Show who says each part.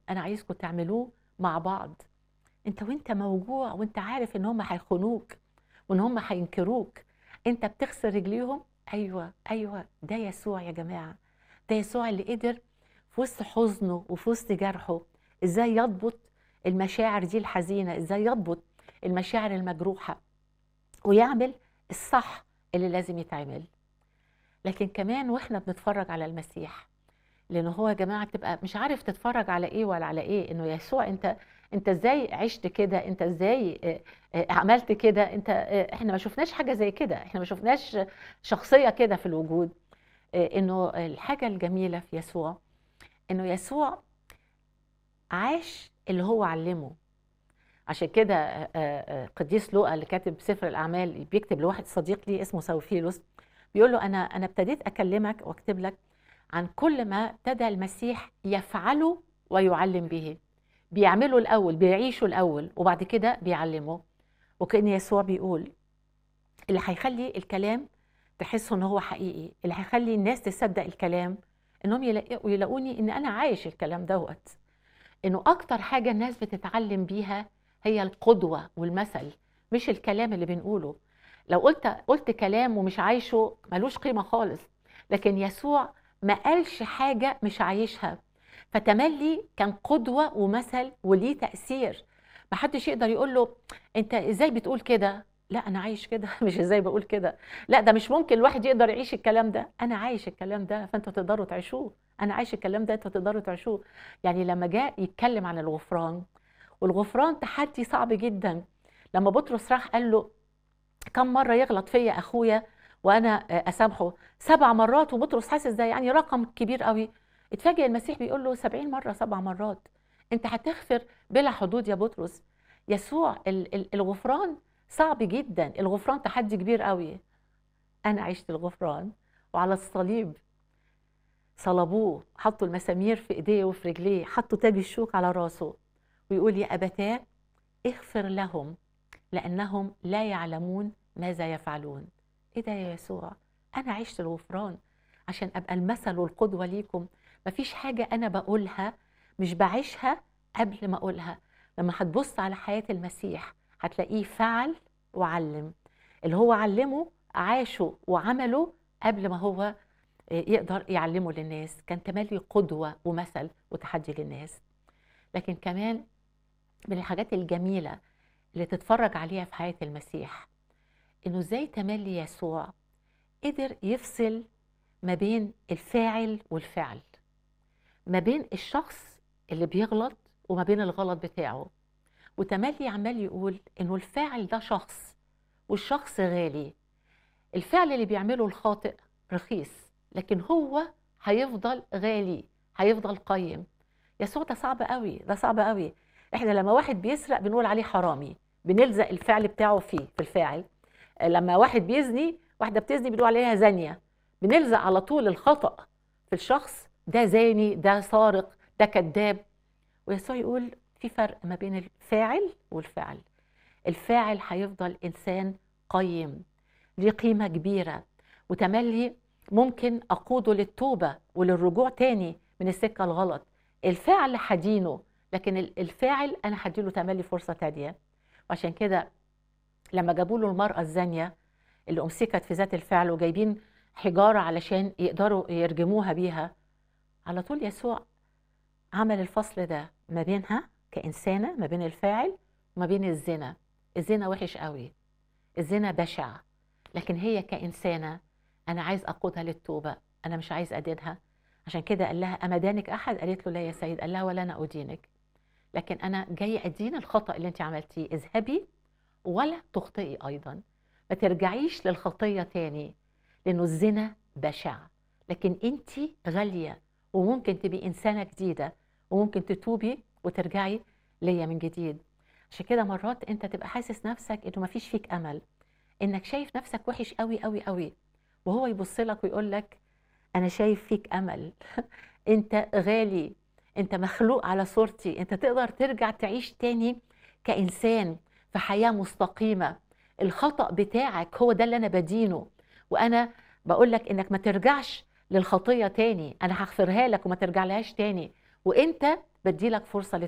Speaker 1: انا عايزكم تعملوه مع بعض انت وانت موجوع وانت عارف ان هم هيخونوك وان هم هينكروك انت بتغسل رجليهم ايوه ايوه ده يسوع يا جماعه ده يسوع اللي قدر في وسط حزنه وفي وسط جرحه ازاي يضبط المشاعر دي الحزينه ازاي يضبط المشاعر المجروحه ويعمل الصح اللي لازم يتعمل لكن كمان واحنا بنتفرج على المسيح لان هو يا جماعه تبقى مش عارف تتفرج على ايه ولا على ايه انه يسوع انت انت ازاي عشت كده انت ازاي آه، آه، عملت كده انت آه، احنا ما شفناش حاجه زي كده احنا ما شفناش شخصيه كده في الوجود آه، انه الحاجه الجميله في يسوع انه يسوع عاش اللي هو علمه عشان كده آه، آه، قديس لوقا اللي كاتب سفر الاعمال بيكتب لواحد صديق لي اسمه سوفيلوس بيقول له انا انا ابتديت اكلمك واكتب لك عن كل ما ابتدى المسيح يفعله ويعلم به بيعمله الاول بيعيشه الاول وبعد كده بيعلمه وكان يسوع بيقول اللي هيخلي الكلام تحسوا ان هو حقيقي اللي هيخلي الناس تصدق الكلام انهم يلاقوا يلاقوني ان انا عايش الكلام دوت انه اكتر حاجه الناس بتتعلم بيها هي القدوه والمثل مش الكلام اللي بنقوله لو قلت قلت كلام ومش عايشه ملوش قيمه خالص لكن يسوع ما قالش حاجه مش عايشها فتملي كان قدوه ومثل وليه تاثير محدش يقدر يقول له انت ازاي بتقول كده لا انا عايش كده مش ازاي بقول كده لا ده مش ممكن الواحد يقدر يعيش الكلام ده انا عايش الكلام ده فانتوا تقدروا تعيشوه انا عايش الكلام ده انتوا تقدروا تعيشوه يعني لما جاء يتكلم عن الغفران والغفران تحدي صعب جدا لما بطرس راح قال له كم مره يغلط فيا اخويا وانا اسامحه سبع مرات وبطرس حاسس ده يعني رقم كبير قوي اتفاجئ المسيح بيقول له سبعين مره سبع مرات انت هتغفر بلا حدود يا بطرس يسوع ال- ال- الغفران صعب جدا الغفران تحدي كبير قوي انا عشت الغفران وعلى الصليب صلبوه حطوا المسامير في ايديه وفي رجليه حطوا تاج الشوك على راسه ويقول يا ابتاه اغفر لهم لانهم لا يعلمون ماذا يفعلون ايه ده يا يسوع انا عشت الغفران عشان ابقى المثل والقدوه ليكم مفيش حاجه انا بقولها مش بعيشها قبل ما اقولها لما هتبص على حياه المسيح هتلاقيه فعل وعلم اللي هو علمه عاشه وعمله قبل ما هو يقدر يعلمه للناس كان تملي قدوه ومثل وتحدي للناس لكن كمان من الحاجات الجميله اللي تتفرج عليها في حياه المسيح انه ازاي تملي يسوع قدر يفصل ما بين الفاعل والفعل ما بين الشخص اللي بيغلط وما بين الغلط بتاعه وتملي عمال يقول انه الفاعل ده شخص والشخص غالي الفعل اللي بيعمله الخاطئ رخيص لكن هو هيفضل غالي هيفضل قيم يسوع ده صعب قوي ده صعب قوي احنا لما واحد بيسرق بنقول عليه حرامي بنلزق الفعل بتاعه فيه في الفاعل لما واحد بيزني واحده بتزني بنقول عليها زانيه بنلزق على طول الخطا في الشخص ده زاني ده سارق ده كذاب ويسوع يقول في فرق ما بين الفاعل والفعل الفاعل هيفضل انسان قيم ليه قيمه كبيره وتملي ممكن اقوده للتوبه وللرجوع تاني من السكه الغلط الفاعل هدينه لكن الفاعل انا هديله تملي فرصه تانيه وعشان كده لما جابوا له المراه الزانيه اللي امسكت في ذات الفعل وجايبين حجاره علشان يقدروا يرجموها بيها على طول يسوع عمل الفصل ده ما بينها كإنسانة ما بين الفاعل وما بين الزنا الزنا وحش قوي الزنا بشع لكن هي كإنسانة أنا عايز أقودها للتوبة أنا مش عايز أدينها عشان كده قال لها أما دانك أحد قالت له لا يا سيد قال لها ولا أنا أدينك لكن أنا جاي أدين الخطأ اللي أنت عملتيه اذهبي ولا تخطئي أيضا ما ترجعيش للخطية تاني لأنه الزنا بشع لكن أنت غالية وممكن تبقي إنسانة جديدة وممكن تتوبي وترجعي ليا من جديد عشان كده مرات انت تبقى حاسس نفسك انه مفيش فيك امل انك شايف نفسك وحش قوي قوي قوي وهو يبص لك ويقول لك انا شايف فيك امل انت غالي انت مخلوق على صورتي انت تقدر ترجع تعيش تاني كانسان في حياه مستقيمه الخطا بتاعك هو ده اللي انا بدينه وانا بقول لك انك ما ترجعش للخطيه تاني انا هغفرها لك وما ترجع لهاش تاني وانت بدي لك فرصة